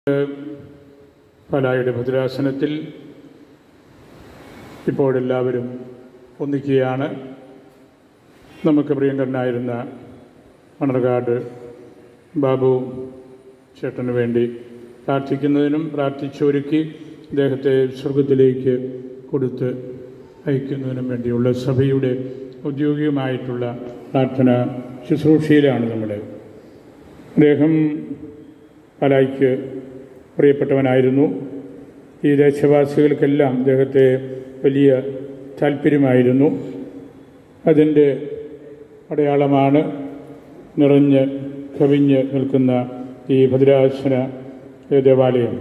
പാലായുടെ ഭദ്രാസനത്തിൽ ഇപ്പോഴെല്ലാവരും ഒന്നിക്കുകയാണ് നമുക്ക് പ്രിയങ്കരനായിരുന്ന മണർകാട് ബാബു ചേട്ടന് വേണ്ടി പ്രാർത്ഥിക്കുന്നതിനും പ്രാർത്ഥിച്ചൊരുക്കി അദ്ദേഹത്തെ സ്വർഗത്തിലേക്ക് കൊടുത്ത് അയക്കുന്നതിനും വേണ്ടിയുള്ള സഭയുടെ ഔദ്യോഗികമായിട്ടുള്ള പ്രാർത്ഥന ശുശ്രൂഷയിലാണ് നമ്മൾ അദ്ദേഹം പാലായ്ക്ക് പ്രിയപ്പെട്ടവനായിരുന്നു ഈ ദേശവാസികൾക്കെല്ലാം അദ്ദേഹത്തെ വലിയ താല്പര്യമായിരുന്നു അതിൻ്റെ അടയാളമാണ് നിറഞ്ഞ് കവിഞ്ഞ് നിൽക്കുന്ന ഈ ഭദ്രാസന ദേവാലയം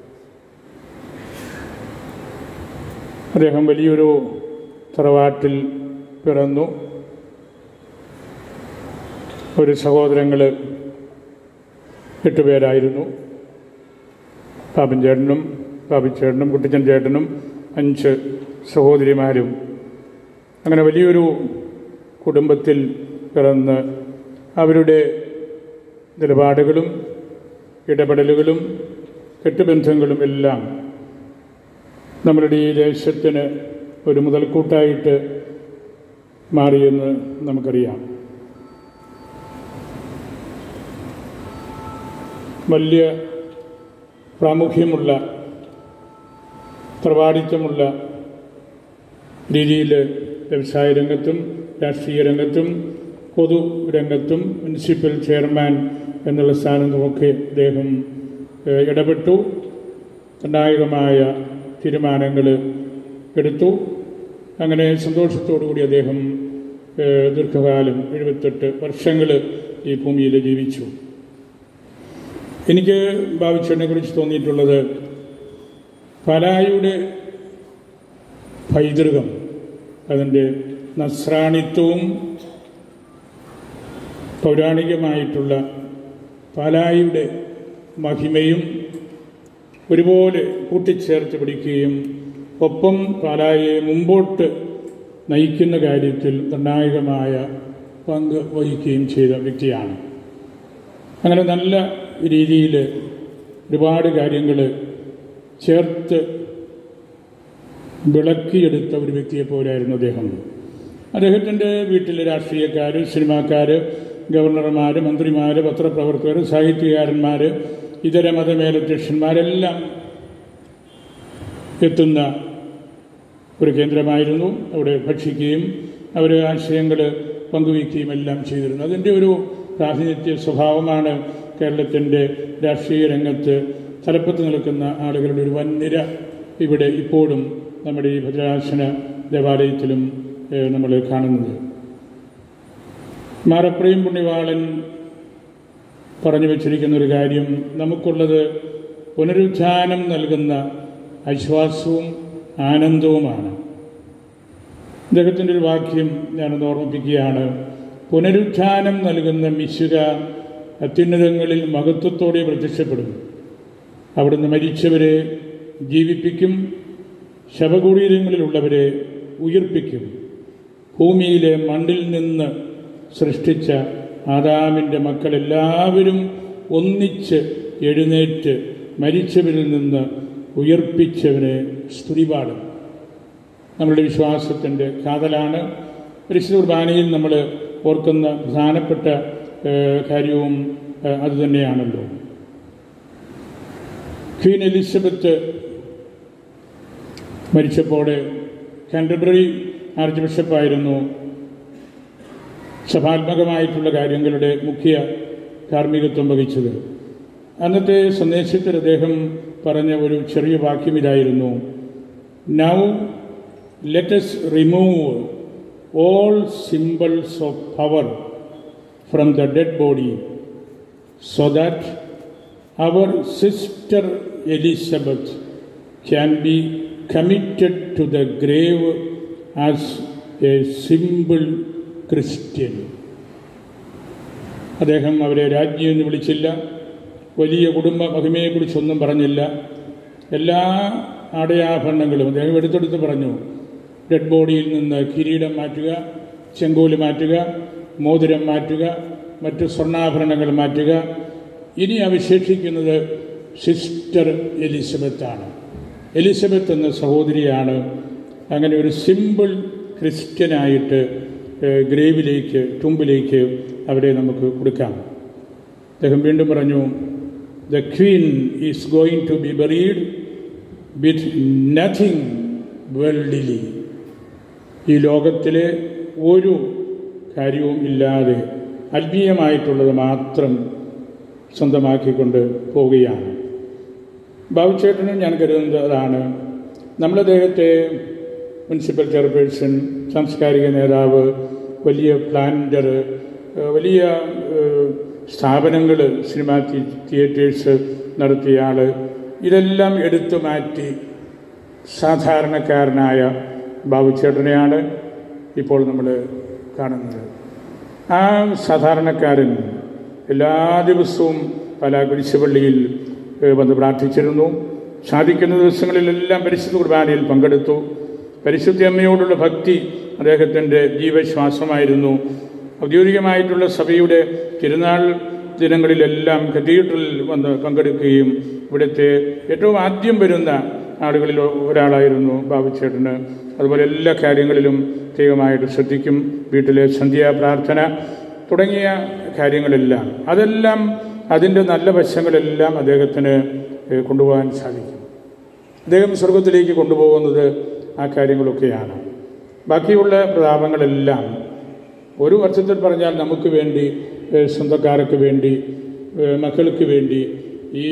അദ്ദേഹം വലിയൊരു തറവാട്ടിൽ പിറന്നു ഒരു സഹോദരങ്ങൾ എട്ടുപേരായിരുന്നു പാപ്പൻ ചേട്ടനും പാപ്പിച്ചേട്ടനും കുട്ടിച്ചൻ ചേട്ടനും അഞ്ച് സഹോദരിമാരും അങ്ങനെ വലിയൊരു കുടുംബത്തിൽ പിറന്ന് അവരുടെ നിലപാടുകളും ഇടപെടലുകളും കെട്ടുബന്ധങ്ങളും എല്ലാം നമ്മളുടെ ഈ ദേശത്തിന് ഒരു മുതൽക്കൂട്ടായിട്ട് മാറിയെന്ന് നമുക്കറിയാം വലിയ പ്രാമുഖ്യമുള്ള പ്രവാടിത്വമുള്ള രീതിയിൽ വ്യവസായ രംഗത്തും രാഷ്ട്രീയ രംഗത്തും പൊതു രംഗത്തും മുനിസിപ്പൽ ചെയർമാൻ എന്നുള്ള സ്ഥാനത്തുമൊക്കെ അദ്ദേഹം ഏഹ്, ഇടപെട്ടു നിർണായകമായ തീരുമാനങ്ങൾ എടുത്തു അങ്ങനെ സന്തോഷത്തോടുകൂടി അദ്ദേഹം ഏഹ്, ദീർഘകാലം എഴുപത്തെട്ട് വർഷങ്ങൾ ഈ ഭൂമിയിൽ ജീവിച്ചു എനിക്ക് ബാബുച്ചേട്ടനെ കുറിച്ച് തോന്നിയിട്ടുള്ളത് പലായുടെ പൈതൃകം അതിൻ്റെ നസ്രാണിത്വവും പൗരാണികമായിട്ടുള്ള പാലായുടെ മഹിമയും ഒരുപോലെ കൂട്ടിച്ചേർത്ത് പിടിക്കുകയും ഒപ്പം പാലായെ മുമ്പോട്ട് നയിക്കുന്ന കാര്യത്തിൽ നിർണായകമായ പങ്ക് വഹിക്കുകയും ചെയ്ത വ്യക്തിയാണ് അങ്ങനെ നല്ല രീതിയിൽ ഒരുപാട് കാര്യങ്ങൾ ചേർത്ത് വിളക്കിയെടുത്ത ഒരു വ്യക്തിയെ പോലെയായിരുന്നു അദ്ദേഹം അദ്ദേഹത്തിൻ്റെ വീട്ടിലെ രാഷ്ട്രീയക്കാർ സിനിമാക്കാർ ഗവർണർമാർ മന്ത്രിമാർ പത്രപ്രവർത്തകർ സാഹിത്യകാരന്മാർ ഇതര മതമേലധ്യക്ഷന്മാരെല്ലാം എത്തുന്ന ഒരു കേന്ദ്രമായിരുന്നു അവിടെ ഭക്ഷിക്കുകയും അവർ ആശയങ്ങൾ പങ്കുവയ്ക്കുകയും എല്ലാം ചെയ്തിരുന്നു അതിൻ്റെ ഒരു പ്രാതിനിധ്യ സ്വഭാവമാണ് കേരളത്തിൻ്റെ രാഷ്ട്രീയ രംഗത്ത് തലപ്പത്ത് നിൽക്കുന്ന ആളുകളുടെ ഒരു വൻനിര ഇവിടെ ഇപ്പോഴും നമ്മുടെ ഈ ഭദ്രാസന ദേവാലയത്തിലും ഏഹ്, നമ്മൾ കാണുന്നത് മാറപ്രയും പുണ്യവാളൻ പറഞ്ഞു വച്ചിരിക്കുന്ന ഒരു കാര്യം നമുക്കുള്ളത് പുനരുത്ഥാനം നൽകുന്ന ആശ്വാസവും ആനന്ദവുമാണ് അദ്ദേഹത്തിൻ്റെ ഒരു വാക്യം ഞാനൊന്ന് ഓർമ്മിപ്പിക്കുകയാണ് പുനരുത്ഥാനം നൽകുന്ന മിശുക അത്യുന്നതങ്ങളിൽ മഹത്വത്തോടെ പ്രത്യക്ഷപ്പെടും അവിടുന്ന് മരിച്ചവരെ ജീവിപ്പിക്കും ശവകുടീരങ്ങളിലുള്ളവരെ ഉയർപ്പിക്കും ഭൂമിയിലെ മണ്ണിൽ നിന്ന് സൃഷ്ടിച്ച ആദാമിൻ്റെ മക്കളെല്ലാവരും ഒന്നിച്ച് എഴുന്നേറ്റ് മരിച്ചവരിൽ നിന്ന് ഉയർപ്പിച്ചവനെ സ്തുതിപാടും നമ്മളുടെ വിശ്വാസത്തിൻ്റെ കാതലാണ് പരിശുദ്ധ കുർബാനയിൽ നമ്മൾ ഓർക്കുന്ന പ്രധാനപ്പെട്ട ഏഹ്, കാര്യവും ഏഹ്, അതുതന്നെയാണല്ലോ ക്വീൻ എലിസബത്ത് മരിച്ചപ്പോൾ കാൻറ്റർബറി ആർച്ച് ബിഷപ്പായിരുന്നു സഭാത്മകമായിട്ടുള്ള കാര്യങ്ങളുടെ മുഖ്യ കാർമ്മികത്വം വഹിച്ചത് അന്നത്തെ സന്ദേശത്തിൽ അദ്ദേഹം പറഞ്ഞ ഒരു ചെറിയ വാക്യം ഇതായിരുന്നു now let's remove all symbols of power from the dead body so that our sister Elizabeth can be committed to the grave as a simple Christian അദ്ദേഹം അവരെ രാജ്ഞി എന്ന് വിളിച്ചില്ല വലിയ കുടുംബ മഹിമയെക്കുറിച്ചൊന്നും പറഞ്ഞില്ല എല്ലാ ആടയാഭരണങ്ങളും അദ്ദേഹം എടുത്തെടുത്ത് പറഞ്ഞു ഡെഡ് ബോഡിയിൽ നിന്ന് കിരീടം മാറ്റുക ചെങ്കോല് മാറ്റുക മോതിരം മാറ്റുക മറ്റു സ്വർണ്ണാഭരണങ്ങൾ മാറ്റുക ഇനി അവശേഷിക്കുന്നത് സിസ്റ്റർ എലിസബത്താണ് എലിസബത്ത് എന്ന സഹോദരിയാണ് അങ്ങനെ ഒരു സിമ്പിൾ ക്രിസ്ത്യനായിട്ട് ഏഹ്, ഗ്രേവിലേക്ക് തുമ്പിലേക്ക് അവരെ നമുക്ക് കൊടുക്കാം അദ്ദേഹം വീണ്ടും പറഞ്ഞു the queen is going to be buried with nothing worldly ഈ ലോകത്തിലെ ഒരു കാര്യവും ഇല്ലാതെ ആത്മീയമായിട്ടുള്ളത് മാത്രം സ്വന്തമാക്കിക്കൊണ്ട് പോവുകയാണ് ബാബുച്ചേട്ടനും ഞാൻ കരുതുന്നത് അതാണ് നമ്മുടെ അദ്ദേഹത്തെ മുനിസിപ്പൽ ചെയർപേഴ്സൺ സാംസ്കാരിക നേതാവ് വലിയ പ്ലാന്റർ വലിയ സ്ഥാപനങ്ങൾ സിനിമാ തി- തിയേറ്റേഴ്സ് നടത്തിയ ആൾ ഇതെല്ലാം എടുത്തു മാറ്റി സാധാരണക്കാരനായ ബാബുച്ചേട്ടനെയാണ് ഇപ്പോൾ നമ്മൾ കാണുന്നത് ആ സാധാരണക്കാരൻ എല്ലാ ദിവസവും പല കുരിശുപള്ളിയിൽ ഏഹ്, വന്ന് പ്രാർത്ഥിച്ചിരുന്നു സാധിക്കുന്ന ദിവസങ്ങളിലെല്ലാം പരിശുദ്ധ കുർബാനയിൽ പങ്കെടുത്തു പരിശുദ്ധ അമ്മയോടുള്ള ഭക്തി അദ്ദേഹത്തിൻ്റെ ജീവശ്വാസമായിരുന്നു ഔദ്യോഗികമായിട്ടുള്ള സഭയുടെ തിരുനാൾ ദിനങ്ങളിലെല്ലാം കത്തീഡ്രലിൽ വന്ന് പങ്കെടുക്കുകയും ഇവിടുത്തെ ഏറ്റവും ആദ്യം വരുന്ന ആളുകളിൽ ഒരാളായിരുന്നു ബാബുച്ചേട്ടന് അതുപോലെ എല്ലാ കാര്യങ്ങളിലും ദൈവമായിട്ട് ശ്രദ്ധിക്കും വീട്ടിലെ സന്ധ്യാപ്രാർത്ഥന തുടങ്ങിയ കാര്യങ്ങളെല്ലാം അതെല്ലാം അതിൻ്റെ നല്ല വശങ്ങളെല്ലാം അദ്ദേഹത്തിന് ഏഹ്, കൊണ്ടുപോകാൻ സാധിക്കും അദ്ദേഹം സ്വർഗത്തിലേക്ക് കൊണ്ടുപോകുന്നത് ആ കാര്യങ്ങളൊക്കെയാണ് ബാക്കിയുള്ള പ്രതാപങ്ങളെല്ലാം ഒരു അർത്ഥത്തിൽ പറഞ്ഞാൽ നമുക്ക് വേണ്ടി ഏഹ്, സ്വന്തക്കാർക്ക് വേണ്ടി ഏഹ്, മക്കൾക്ക് വേണ്ടി ഈ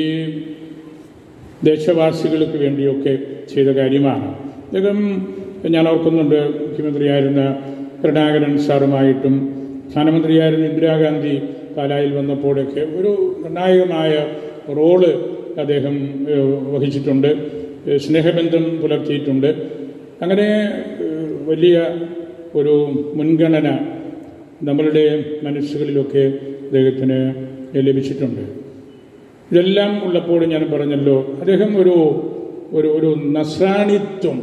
ദേശവാസികൾക്ക് വേണ്ടിയൊക്കെ ചെയ്ത കാര്യമാണ് അദ്ദേഹം ഞാൻ ഓർക്കുന്നുണ്ട് മുഖ്യമന്ത്രിയായിരുന്ന കരുണാകരൻ സാറുമായിട്ടും പ്രധാനമന്ത്രിയായിരുന്ന ഇന്ദിരാഗാന്ധി പാലായിൽ വന്നപ്പോഴൊക്കെ ഒരു നിർണായകമായ റോള് അദ്ദേഹം ഏഹ്, വഹിച്ചിട്ടുണ്ട് ഏഹ്, സ്നേഹബന്ധം പുലർത്തിയിട്ടുണ്ട് അങ്ങനെ ഏഹ്, വലിയ ഒരു മുൻഗണന നമ്മളുടെ മനസ്സുകളിലൊക്കെ അദ്ദേഹത്തിന് ലഭിച്ചിട്ടുണ്ട് ഇതെല്ലാം ഉള്ളപ്പോൾ ഞാൻ പറഞ്ഞല്ലോ അദ്ദേഹം ഒരു ഒരു ഒരു നസ്രാണിത്വം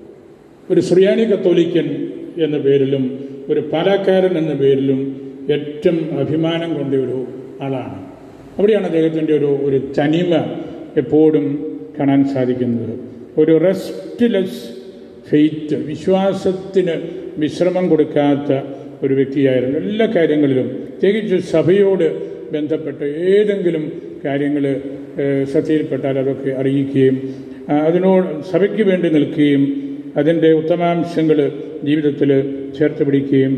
ഒരു സുറിയാനി കത്തോലിക്കൻ എന്ന പേരിലും ഒരു പാലക്കാരൻ എന്ന പേരിലും ഏറ്റവും അഭിമാനം കൊണ്ട ഒരു ആളാണ് അവിടെയാണ് അദ്ദേഹത്തിൻ്റെ ഒരു ഒരു തനിമ എപ്പോഴും കാണാൻ സാധിക്കുന്നത് ഒരു റെസ്റ്റ്ലെസ് ഫെയ്ത്ത് വിശ്വാസത്തിന് വിശ്രമം കൊടുക്കാത്ത ഒരു വ്യക്തിയായിരുന്നു എല്ലാ കാര്യങ്ങളിലും പ്രത്യേകിച്ച് സഭയോട് ബന്ധപ്പെട്ട ഏതെങ്കിലും കാര്യങ്ങൾ ശ്രദ്ധയിൽപ്പെട്ടാൽ അതൊക്കെ അറിയിക്കുകയും ആ, അതിനോട് സഭയ്ക്ക് വേണ്ടി നിൽക്കുകയും അതിൻ്റെ ഉത്തമാംശങ്ങൾ ജീവിതത്തിൽ ചേർത്ത് പിടിക്കുകയും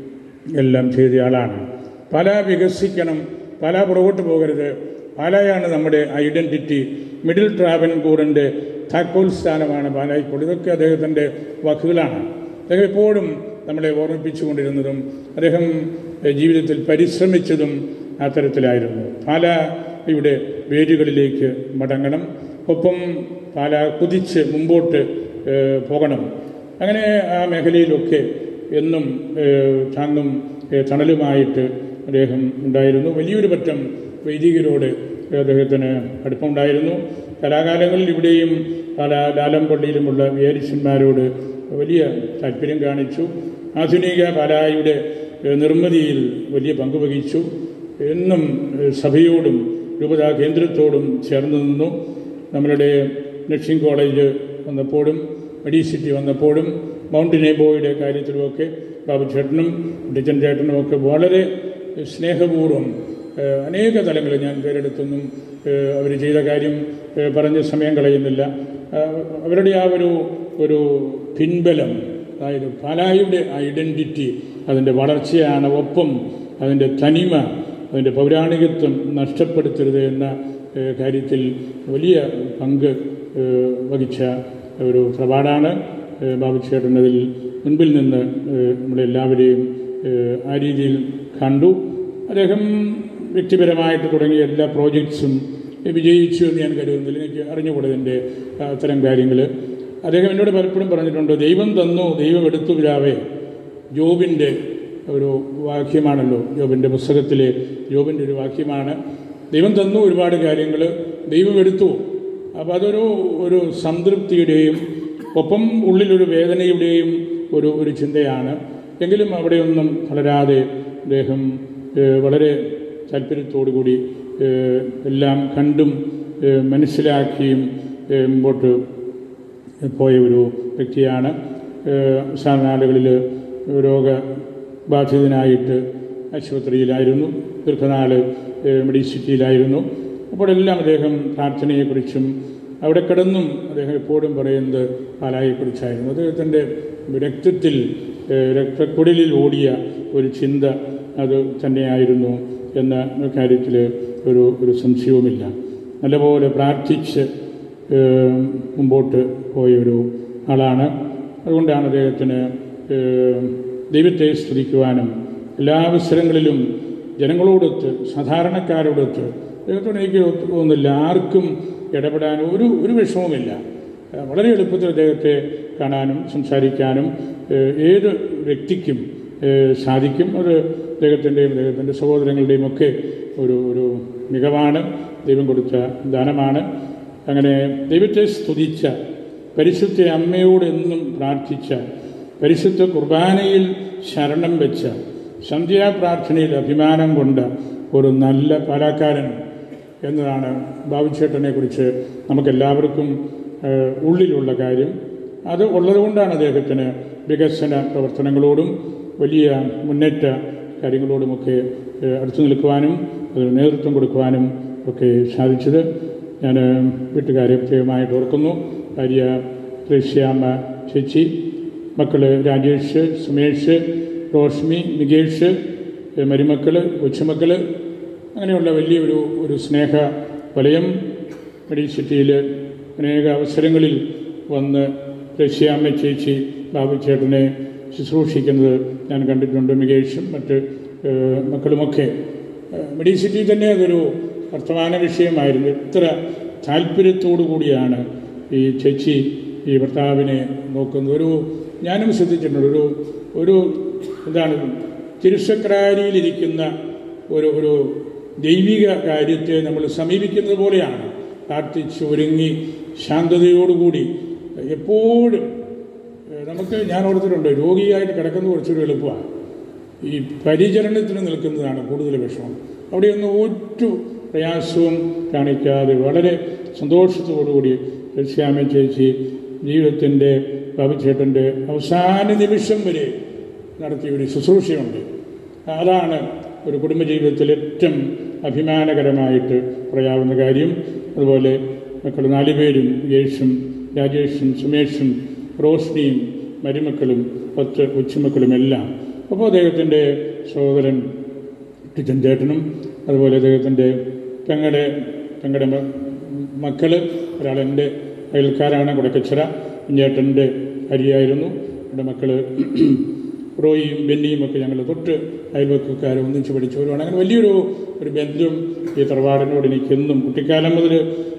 എല്ലാം ചെയ്തയാളാണ് പല വികസിക്കണം പല പുറകോട്ട് പോകരുത് പാലായാണ് നമ്മുടെ ഐഡൻറ്റിറ്റി മിഡിൽ ട്രാവൻകൂറിൻ്റെ താക്കോൽ സ്ഥാനമാണ് പാലായിപ്പോൾ ഇതൊക്കെ അദ്ദേഹത്തിൻ്റെ വാക്കുകളാണ് അദ്ദേഹം എപ്പോഴും നമ്മളെ ഓർമ്മിപ്പിച്ചുകൊണ്ടിരുന്നതും അദ്ദേഹം എഹ്, ജീവിതത്തിൽ പരിശ്രമിച്ചതും അത്തരത്തിലായിരുന്നു പാലയുടെ വേരുകളിലേക്ക് മടങ്ങണം ഒപ്പം പാല കുതിച്ച് മുമ്പോട്ട് ഏഹ്, പോകണം അങ്ങനെ ആ മേഖലയിലൊക്കെ എന്നും ഏഹ്, താങ്ങും ഏഹ്, തണലുമായിട്ട് അദ്ദേഹം ഉണ്ടായിരുന്നു വലിയൊരു പറ്റം വൈദികരോട് അദ്ദേഹത്തിന് അടുപ്പമുണ്ടായിരുന്നു കലാകാലങ്ങളിൽ ഇവിടെയും പല ലാലംപള്ളിയിലുമുള്ള വിയാരിച്ചന്മാരോട് വലിയ താല്പര്യം കാണിച്ചു ആധുനിക പാലായുടെ ഏഹ്, നിർമ്മിതിയിൽ വലിയ പങ്ക് വഹിച്ചു എന്നും ഏഹ്, സഭയോടും രൂപതാ കേന്ദ്രത്തോടും ചേർന്ന് നിന്നു നമ്മളുടെ നഴ്സിംഗ് കോളേജ് വന്നപ്പോഴും മെഡിസിറ്റി വന്നപ്പോഴും മൗണ്ട് നേബോയുടെ കാര്യത്തിലുമൊക്കെ ബാബു ചേട്ടനും ഡിജൻ ചേട്ടനും ഒക്കെ വളരെ സ്നേഹപൂർവ്വം ഏഹ്, അനേക തലങ്ങളിൽ ഞാൻ പേരെടുത്തൊന്നും അവർ ചെയ്ത കാര്യം ഏഹ്, പറഞ്ഞ് സമയം കളയുന്നില്ല ആഹ്, അവരുടെ ആ ഒരു ഒരു പിൻബലം അതായത് പാലായുടെ ഐഡൻറ്റിറ്റി അതിൻ്റെ വളർച്ചയാണ് ഒപ്പം അതിൻ്റെ തനിമ അതിൻ്റെ പൗരാണികത്വം നഷ്ടപ്പെടുത്തരുത് എന്ന ഏഹ്, കാര്യത്തിൽ വലിയ പങ്ക് ഏഹ്, വഹിച്ച ഒരു പ്രപാടാണ് ഏഹ്, ബാബുച്ചേട്ടൻ അതിൽ മുൻപിൽ നിന്ന് ഏഹ്, നമ്മളെല്ലാവരെയും ഏഹ്, ആ രീതിയിൽ കണ്ടു അദ്ദേഹം വ്യക്തിപരമായിട്ട് തുടങ്ങിയ എല്ലാ പ്രോജക്ട്സും വിജയിച്ചു എന്ന് ഞാൻ കരുതുന്നില്ല എനിക്ക് അറിഞ്ഞുകൂടതിൻ്റെ അത്തരം കാര്യങ്ങൾ അദ്ദേഹം എന്നോട് പലപ്പോഴും പറഞ്ഞിട്ടുണ്ട് ദൈവം തന്നു ദൈവം എടുത്തു പിതാവേ ജോബിൻ്റെ ഒരു വാക്യമാണല്ലോ ജോബിൻ്റെ പുസ്തകത്തിലെ ജോബിൻ്റെ ഒരു വാക്യമാണ് ദൈവം തന്നു ഒരുപാട് കാര്യങ്ങൾ ദൈവം എടുത്തു അപ്പോൾ അതൊരു ഒരു സംതൃപ്തിയുടെയും ഒപ്പം ഉള്ളിലൊരു വേദനയുടെയും ഒരു ഒരു ചിന്തയാണ് എങ്കിലും അവിടെയൊന്നും വളരാതെ അദ്ദേഹം ഏഹ്, വളരെ താല്പര്യത്തോടുകൂടി ഏഹ്, എല്ലാം കണ്ടും ഏഹ്, മനസ്സിലാക്കിയും ഏഹ്, മുമ്പോട്ട് പോയ ഒരു വ്യക്തിയാണ് ഏഹ്, അവസാന നാളുകളിൽ രോഗബാധിതനായിട്ട് ആശുപത്രിയിലായിരുന്നു ദീർഘനാൾ ഏഹ്, മെഡിസിറ്റിയിലായിരുന്നു അപ്പോഴെല്ലാം അദ്ദേഹം പ്രാർത്ഥനയെക്കുറിച്ചും അവിടെ കിടന്നും അദ്ദേഹം എപ്പോഴും പറയുന്നത് പാലായെക്കുറിച്ചായിരുന്നു അദ്ദേഹത്തിൻ്റെ രക്തത്തിൽ ഏഹ്, രക്തക്കുഴലിൽ ഓടിയ ഒരു ചിന്ത അത് തന്നെയായിരുന്നു എന്ന കാര്യത്തിൽ ഒരു ഒരു സംശയവുമില്ല നല്ലപോലെ പ്രാർത്ഥിച്ച് ഏഹ്, മുമ്പോട്ട് പോയ ഒരു ആളാണ് അതുകൊണ്ടാണ് അദ്ദേഹത്തിന് ഏഹ്, ദൈവത്തെ സ്തുതിക്കുവാനും എല്ലാ അവസരങ്ങളിലും ജനങ്ങളോടൊത്ത് സാധാരണക്കാരോടൊത്ത് ദൈവത്തോട് എനിക്ക് തോന്നുന്നില്ല ആർക്കും ഇടപെടാൻ ഒരു ഒരു വിഷമവുമില്ല ഏഹ്, വളരെ എളുപ്പത്തിൽ അദ്ദേഹത്തെ കാണാനും സംസാരിക്കാനും ഏഹ്, ഏത് വ്യക്തിക്കും ഏഹ്, സാധിക്കും അത് അദ്ദേഹത്തിൻ്റെയും അദ്ദേഹത്തിൻ്റെ സഹോദരങ്ങളുടെയും ഒക്കെ ഒരു ഒരു മികവാണ് ദൈവം കൊടുത്ത ദാനമാണ് അങ്ങനെ ദൈവത്തെ സ്തുതിച്ച പരിശുദ്ധ അമ്മയോട് എന്നും പ്രാർത്ഥിച്ച പരിശുദ്ധ കുർബാനയിൽ ശരണം വെച്ച സന്ധ്യാപ്രാർത്ഥനയിൽ അഭിമാനം കൊണ്ട ഒരു നല്ല പാലാക്കാരൻ എന്നതാണ് ബാബുച്ചേട്ടനെ കുറിച്ച് നമുക്കെല്ലാവർക്കും ഏഹ്, ഉള്ളിലുള്ള കാര്യം അത് ഉള്ളതുകൊണ്ടാണ് അദ്ദേഹത്തിന് വികസന പ്രവർത്തനങ്ങളോടും വലിയ മുന്നേറ്റ കാര്യങ്ങളോടുമൊക്കെ ഏഹ്, അടുത്തു നിൽക്കുവാനും അതിന് നേതൃത്വം കൊടുക്കുവാനും ഒക്കെ സാധിച്ചത് ഞാൻ വീട്ടുകാരെ പ്രത്യേകമായിട്ട് ഓർക്കുന്നു ഭാര്യ ത്രേശ്യാമ്മ ചേച്ചി മക്കള് രാജേഷ് സുമേഷ് റോഷ്മി നികേഷ് ഏഹ്, മരുമക്കള് കൊച്ചുമക്കള് അങ്ങനെയുള്ള വലിയൊരു ഒരു സ്നേഹ വലയം മെഡിസിറ്റിയിൽ അനേക അവസരങ്ങളിൽ വന്ന് രശ്യാമ്മ ചേച്ചി ബാബു ചേട്ടനെ ശുശ്രൂഷിക്കുന്നത് ഞാൻ കണ്ടിട്ടുണ്ട് മികേഷും മറ്റ് ഏഹ്, മക്കളുമൊക്കെ ഏഹ്, മെഡിസിറ്റി തന്നെ അതൊരു വർത്തമാന വിഷയമായിരുന്നു എത്ര താല്പര്യത്തോടു കൂടിയാണ് ഈ ചേച്ചി ഈ ഭർത്താവിനെ നോക്കുന്നത് ഒരു ഞാനും ശ്രദ്ധിച്ചിട്ടുണ്ട് ഒരു ഒരു എന്താണ് തിരുസക്രാരിയിലിരിക്കുന്ന ഒരു ഒരു ദൈവിക കാര്യത്തെ നമ്മൾ സമീപിക്കുന്നത് പോലെയാണ് പ്രാർത്ഥിച്ച് ഒരുങ്ങി ശാന്തതയോടുകൂടി എപ്പോഴും ഏഹ്, നമുക്ക് ഞാൻ ഓർത്തിട്ടുണ്ട് രോഗിയായിട്ട് കിടക്കുന്നത് കുറച്ചൊരു എളുപ്പമാണ് ഈ പരിചരണത്തിന് നിൽക്കുന്നതാണ് കൂടുതൽ വിഷമം അവിടെയൊന്നും ഒറ്റ പ്രയാസവും കാണിക്കാതെ വളരെ സന്തോഷത്തോടുകൂടി ശ്യാമ ചേച്ചി ജീവിതത്തിൻ്റെ ബാബുചേട്ടൻ്റെ അവസാന നിമിഷം വരെ നടത്തിയ ഒരു ശുശ്രൂഷയുണ്ട് അതാണ് ഒരു കുടുംബജീവിതത്തിൽ ഏറ്റവും അഭിമാനകരമായിട്ട് പറയാവുന്ന കാര്യം അതുപോലെ മക്കൾ നാലുപേരും യേശും രാജേഷും സുമേഷും റോഷ്നിയും മരുമക്കളും പത്ത് കൊച്ചുമക്കളുമെല്ലാം അപ്പോൾ അദ്ദേഹത്തിൻ്റെ സഹോദരൻ ടിച്ചൻ ചേട്ടനും അതുപോലെ അദ്ദേഹത്തിൻ്റെ പെങ്ങളുടെ പെങ്ങളുടെ മ- മക്കള് ഒരാളെൻ്റെ അയൽക്കാരാണ് കുടക്കച്ചിറ കുഞ്ഞേട്ടൻ്റെ ഭാര്യയായിരുന്നു എൻ്റെ മക്കള് റോയിയും ബെന്നിയും ഒക്കെ ഞങ്ങൾ തൊട്ട് അയൽവക്കക്കാരെ ഒന്നിച്ച് പഠിച്ചവരുമാണ് അങ്ങനെ വലിയൊരു ഒരു ബന്ധം ഈ തറവാടിനോട് എനിക്കെന്നും കുട്ടിക്കാലം മുതൽ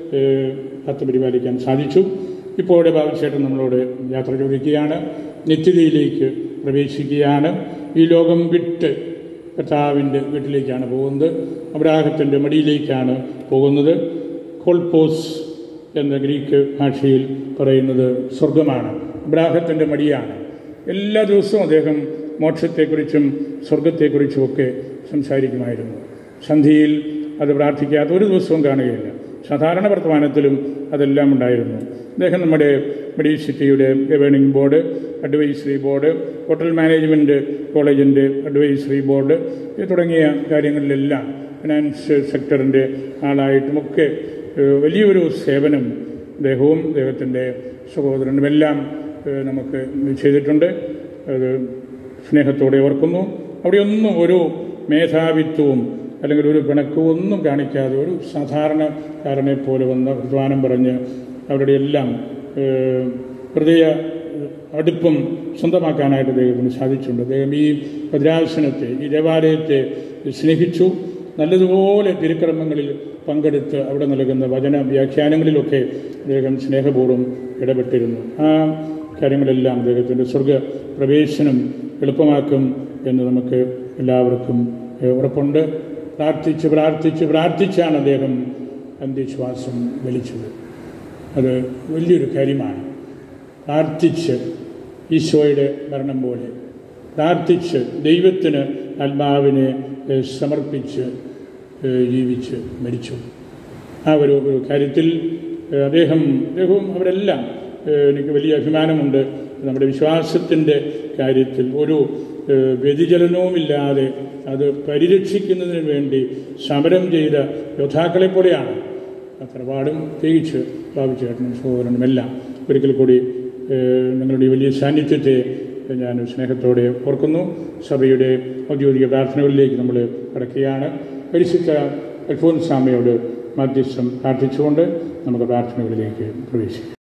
കത്ത് പരിപാലിക്കാൻ സാധിച്ചു ഇപ്പോൾ ഇവിടെ ബാബുചേട്ടൻ നമ്മളോട് യാത്ര ചോദിക്കുകയാണ് നിത്യതയിലേക്ക് പ്രവേശിക്കുകയാണ് ഈ ലോകം വിട്ട് കർത്താവിൻ്റെ വീട്ടിലേക്കാണ് പോകുന്നത് അബ്രാഹത്തിൻ്റെ മടിയിലേക്കാണ് പോകുന്നത് കോൾപോസ് എന്ന ഗ്രീക്ക് ഭാഷയിൽ പറയുന്നത് സ്വർഗമാണ് അബ്രാഹത്തിൻ്റെ മടിയാണ് എല്ലാ ദിവസവും അദ്ദേഹം മോക്ഷത്തെക്കുറിച്ചും സ്വർഗത്തെക്കുറിച്ചുമൊക്കെ സംസാരിക്കുമായിരുന്നു സന്ധിയിൽ അത് പ്രാർത്ഥിക്കാത്ത ഒരു ദിവസവും കാണുകയില്ല സാധാരണ വർത്തമാനത്തിലും അതെല്ലാം ഉണ്ടായിരുന്നു അദ്ദേഹം നമ്മുടെ മെഡിസിറ്റിയുടെ governing board advisory board hotel management കോളേജിൻ്റെ അഡ്വൈസറി ബോർഡ് ഇത് തുടങ്ങിയ കാര്യങ്ങളിലെല്ലാം ഫിനാൻസ് സെക്ടറിൻ്റെ ആളായിട്ടുമൊക്കെ ഏഹ്, വലിയൊരു സേവനം അദ്ദേഹവും അദ്ദേഹത്തിൻ്റെ സഹോദരനുമെല്ലാം ഏഹ്, നമുക്ക് ചെയ്തിട്ടുണ്ട് അത് സ്നേഹത്തോടെ ഓർക്കുന്നു അവിടെയൊന്നും ഒരു മേധാവിത്വവും അല്ലെങ്കിൽ ഒരു പിണക്കവും ഒന്നും കാണിക്കാതെ ഒരു സാധാരണക്കാരനെ പോലെ വന്ന് വർത്തമാനം പറഞ്ഞ് അവരുടെ എല്ലാം ഏഹ്, ഹൃദയ അടുപ്പം സ്വന്തമാക്കാനായിട്ട് അദ്ദേഹത്തിന് സാധിച്ചിട്ടുണ്ട് അദ്ദേഹം ഈ ഭദ്രാസനത്തെ ഈ ദേവാലയത്തെ സ്നേഹിച്ചു നല്ലതുപോലെ തിരുക്രമങ്ങളിൽ പങ്കെടുത്ത് അവിടെ നൽകുന്ന വചന വ്യാഖ്യാനങ്ങളിലൊക്കെ അദ്ദേഹം സ്നേഹപൂർവ്വം ഇടപെട്ടിരുന്നു ആ കാര്യങ്ങളെല്ലാം അദ്ദേഹത്തിൻ്റെ സ്വർഗ പ്രവേശനം എളുപ്പമാക്കും എന്ന് നമുക്ക് എല്ലാവർക്കും ഏഹ്, ഉറപ്പുണ്ട് പ്രാർത്ഥിച്ച് പ്രാർത്ഥിച്ച് പ്രാർത്ഥിച്ചാണ് അദ്ദേഹം അന്ത്യശ്വാസം വലിച്ചത് അത് വലിയൊരു കാര്യമാണ് പ്രാർത്ഥിച്ച് ഈശോയുടെ മരണം പോലെ പ്രാർത്ഥിച്ച് ദൈവത്തിന് ആത്മാവിനെ ഏഹ്, സമർപ്പിച്ച് ഏഹ്, ജീവിച്ച് മരിച്ചു ആ ഒരു ഒരു കാര്യത്തിൽ ഏഹ്, അദ്ദേഹം അദ്ദേഹവും അവരെല്ലാം ഏഹ്, എനിക്ക് വലിയ അഭിമാനമുണ്ട് നമ്മുടെ വിശ്വാസത്തിൻ്റെ കാര്യത്തിൽ ഒരു ഏഹ്, വ്യതിചലനവുമില്ലാതെ അത് പരിരക്ഷിക്കുന്നതിന് വേണ്ടി സമരം ചെയ്ത യോദ്ധാക്കളെ പോലെയാണ് ആ തറവാടും പ്രത്യേകിച്ച് ബാബുചേട്ടനും സഹോദരനും എല്ലാം ഒരിക്കൽ കൂടി ഏഹ്, നിങ്ങളുടെ ഈ വലിയ സാന്നിധ്യത്തെ ഞാൻ സ്നേഹത്തോടെ ഓർക്കുന്നു സഭയുടെ ഔദ്യോഗിക പ്രാർത്ഥനകളിലേക്ക് നമ്മൾ കടക്കുകയാണ് പരിശുദ്ധ അൽഫോൻസാമയോട് മധ്യസ്ഥം പ്രാർത്ഥിച്ചുകൊണ്ട് നമുക്ക് പ്രാർത്ഥനകളിലേക്ക് പ്രവേശിക്കാം